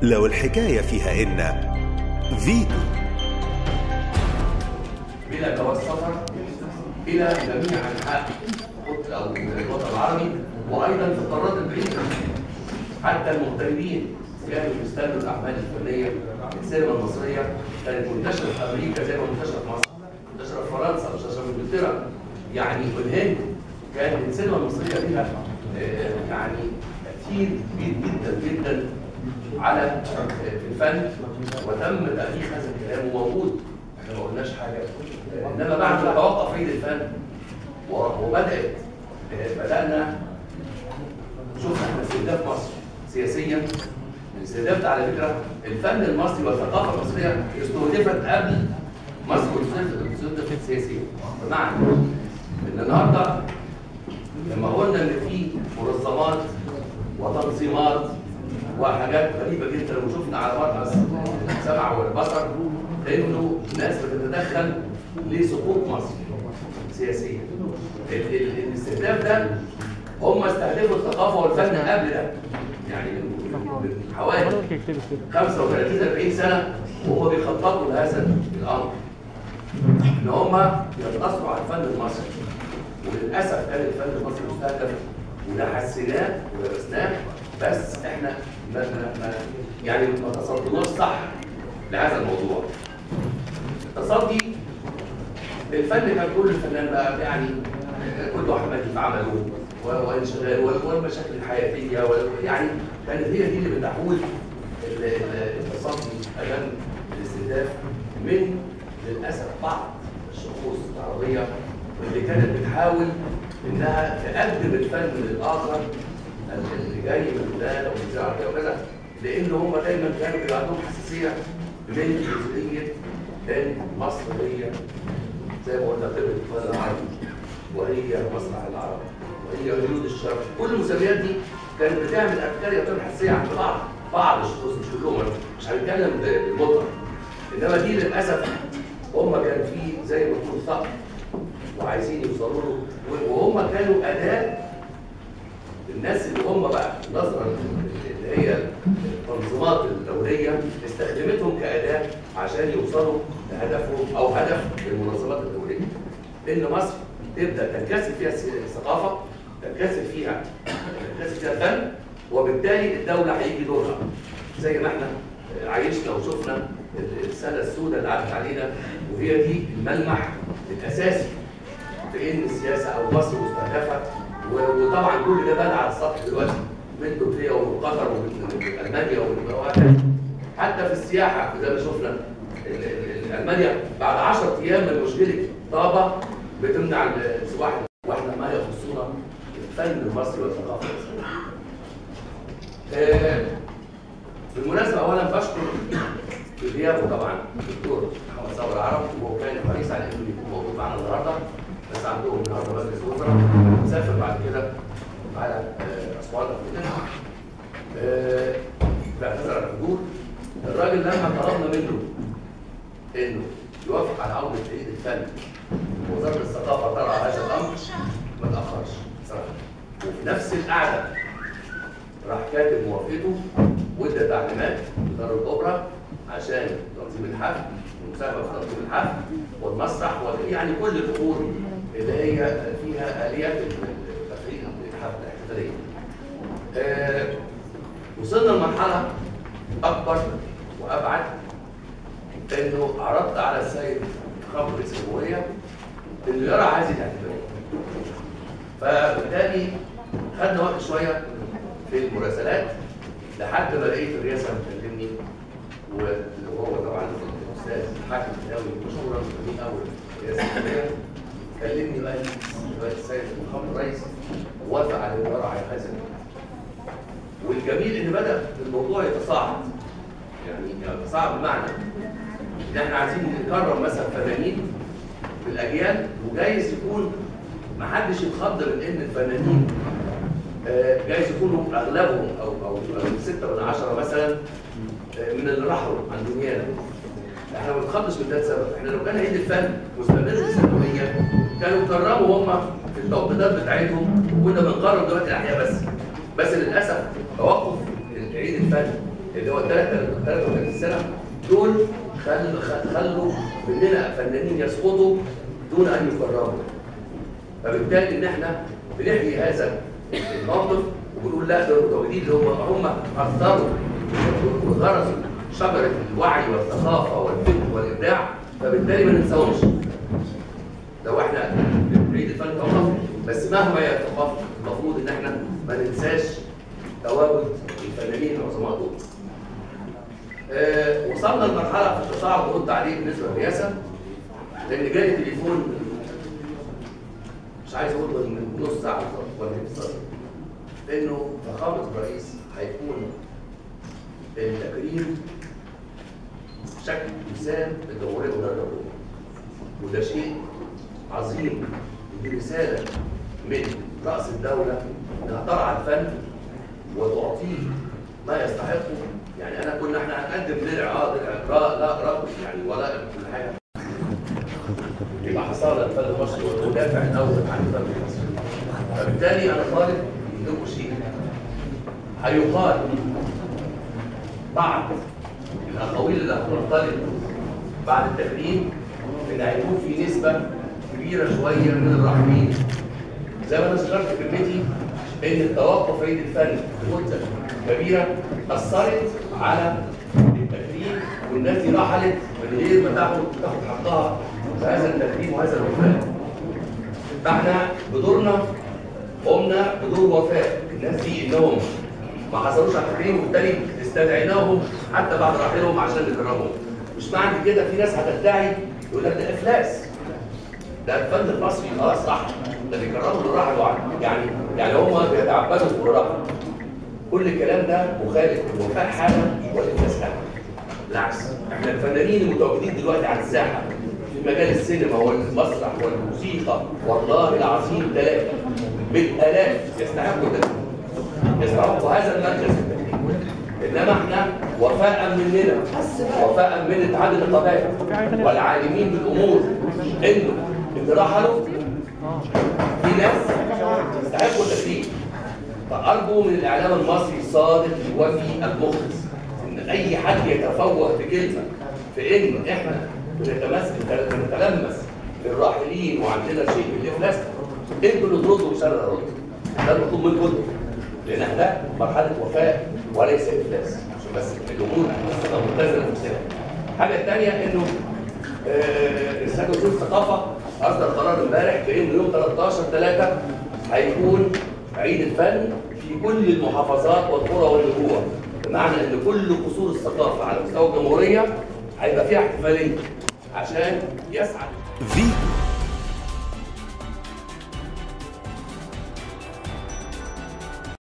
لو الحكاية فيها إن فيتو بلا جواز سفر الى جميع انحاء او الوطن العربي وايضا في القارات البعيده حتى المغتربين كانوا بيستنوا الاعمال الفنيه السينما المصريه كانت منتشره في امريكا زي ما منتشره في مصر منتشره في فرنسا منتشره في انجلترا يعني في الهند كانت السينما المصريه لها آه، يعني تاثير كبير جدا جدا على الفن وتم تاريخ هذا الكلام وموجود احنا ما قلناش حاجه انما بعد ما توقف عيد الفن و- وبدات آه، بدانا شفنا احنا استهداف مصر سياسيا الاستهداف ده على فكره الفن المصري والثقافه المصريه استهدفت قبل مصر واستهدفت استهدفت سياسيا بمعنى ان النهارده لما قلنا ان في منظمات وتنظيمات وحاجات غريبه جدا وشفنا على مرمى السمع والبصر انه ناس بتتدخل لسقوط مصر سياسيا ال- ال- الاستهداف ده هم استهدفوا الثقافه والفن قبل ده يعني من من حوالي 35 40 سنه وهم بيخططوا لهذا الامر ان هم ينتصروا على الفن المصري وللاسف كان الفن المصري مستهدف وده حسيناه ودرسناه بس احنا ما ما ما يعني ما تصدناش صح لهذا الموضوع. التصدي الفن كان كل الفنان بقى يعني كل واحد ماشي في عمله و- وانشغال وال- والمشاكل الحياتيه وال- يعني كانت هي دي اللي بتحول ال- ال- التصدي امام الاستهداف من للاسف بعض الشخوص العربيه اللي كانت بتحاول انها تقدم الفن للاخر اللي جاي من فلان او من الجزيره العربيه وكذا لان هم دايما كانوا بيبقى عندهم حساسيه من جزئيه ان مصر هي زي ما قلنا قبل الفن العربي وهي مسرح العرب وهي جنود الشرق كل المسميات دي كانت بتعمل افكار يعتبر حساسيه عند بعض بعض الشخوص مش كلهم مش هنتكلم بالمطلق انما دي للاسف هم كان في زي ما تقول ثقل وعايزين يوصلوا له وهم كانوا اداه الناس اللي هم بقى نظرا اللي هي التنظيمات الدوليه استخدمتهم كاداه عشان يوصلوا لهدفهم او هدف المنظمات الدوليه. ان مصر تبدا تنكسر فيها الس- الثقافه تنكسر فيها تنكسر فيها الفن وبالتالي الدوله هيجي دورها زي ما احنا عايشنا وشفنا السنه السوداء اللي عدت علينا وهي دي الملمح الاساسي في ان السياسه او مصر مستهدفه و- وطبعا كل ده بدا على السطح دلوقتي من تركيا ومن قطر ومن من المانيا ومن وهكذا حتى في السياحه زي ما شفنا ال- ال- ال- المانيا بعد 10 ايام من مشكله طابه بتمنع السواح واحنا ما يخصنا الفن المصري والثقافه المصريه. آه، بالمناسبه اولا بشكر في غيابه طبعا الدكتور محمد صابر العرب وهو كان حريص على انه يكون موجود معنا النهارده بس عندهم النهارده مجلس وزراء سافر بعد كده على آه، اسوان أفريقيا. آه، باعتذر عن الحضور الراجل لما طلبنا منه انه يوافق على عوده عيد الفن وزاره الثقافه ترى هذا الامر ما تاخرش صراحه وفي نفس القعده راح كاتب موافقته وادى تعليمات لدار الاوبرا عشان تنظيم الحفل والمساهمه في تنظيم الحفل والمسرح ويعني كل الامور اللي هي فيها اليات تفعيل الحفل الاحتفاليه. آه، وصلنا لمرحله اكبر وابعد انه عرضت على السيد خبر رئيس الجمهوريه انه يرى هذه الاحتفاليه. فبالتالي خدنا وقت شويه في المراسلات لحد ما لقيت الرئاسه بتكلمني وهو طبعا الاستاذ حاكم الدولي مشهورا من اول رئاسه الجمهوريه كلمني وقال لي دلوقتي السيد محمد الرئيس وافق على الاداره على هذا والجميل ان بدا الموضوع يتصاعد يعني يتصاعد بمعنى ان احنا عايزين نكرم مثلا فنانين في الاجيال وجايز يكون ما حدش يتخض من ان الفنانين آه، جايز يكونوا اغلبهم او او أو ستة من عشرة مثلا آه، من اللي راحوا عن دنيانا احنا ما بنتخضش من ده لسبب احنا لو كان عيد الفن مستمر في الثانويه كانوا كرموا هم في التوقيتات بتاعتهم وكنا بنقرر دلوقتي الاحياء بس بس للاسف توقف عيد الفن اللي هو 33 سنه دول خلوا خلوا مننا فنانين يسقطوا دون ان يكرموا فبالتالي ان احنا بنحيي هذا الموقف وبنقول لا دول المتواجدين اللي هم هم اثروا وغرسوا شجره الوعي والثقافه والفكر والابداع فبالتالي ما ننساهمش لو احنا بنريد الفن كوقف بس مهما هي الثقافه المفروض ان احنا ما ننساش تواجد الفنانين العظماء دول. أه وصلنا لمرحله في التصاعد برد عليه بالنسبه للرئاسه لان جالي تليفون مش عايز اقول من نص ساعه بالظبط ولا بالظبط انه فخامه الرئيس هيكون التكريم شكل لسان الجمهوريه المدرجه وده شيء عظيم ودي رساله من راس الدوله انها ترعى الفن وتعطيه ما يستحقه يعني انا كنا احنا هنقدم درع اه درع را لا رجل يعني ولا كل حاجه يبقى حصل الفن المصري والمدافع الاول عن الفن المصري فبالتالي انا طالب منكم شيء هيقال بعد الاقاويل اللي هتنطلق بعد التكريم ان هيكون في نسبه كبيره شويه من الراحلين زي ما انا ذكرت في كلمتي ان التوقف عيد الفن لمده كبيره اثرت على التكريم والناس دي رحلت من غير ما تاخد تاخد حقها في هذا التكريم وهذا الوفاء. فاحنا بدورنا قمنا بدور وفاء الناس دي انهم ما حصلوش على التكريم وبالتالي استدعيناهم حتى بعد رحيلهم عشان نكرمهم. مش معنى كده في ناس هتدعي يقول لك ده افلاس ده الفن المصري خلاص راح ده بيكرموا اللي راحوا يعني يعني هم بيتعبدوا في اللي راحوا كل الكلام ده مخالف الوفاء حاله والافلاس حاله بالعكس احنا الفنانين المتواجدين دلوقتي على الساحه في مجال السينما والمسرح والموسيقى والله العظيم ثلاثه بالالاف يستحقوا ده يستحقوا هذا المركز انما احنا وفاء مننا وفاء من اتحاد النقابات والعالمين بالامور انه اللي رحلوا في ناس يستحقوا التكريم فارجو من الاعلام المصري الصادق الوفي المخلص ان اي حد يتفوه بكلمه في ان احنا بنتمسك بنتلمس للراحلين وعندنا شيء من الافلاس انتوا اللي تردوا مش انا اللي ارد ده المطلوب منكم لان احنا مرحله وفاء وليس افلاس عشان بس الامور تبقى متزنه نفسها الحاجه الثانيه انه السيد وزير الثقافه اصدر قرار امبارح بان يوم 13 3 هيكون عيد الفن في كل المحافظات والقرى والنجوع بمعنى ان كل قصور الثقافه على مستوى الجمهوريه هيبقى فيها احتفاليه عشان يسعد فيتو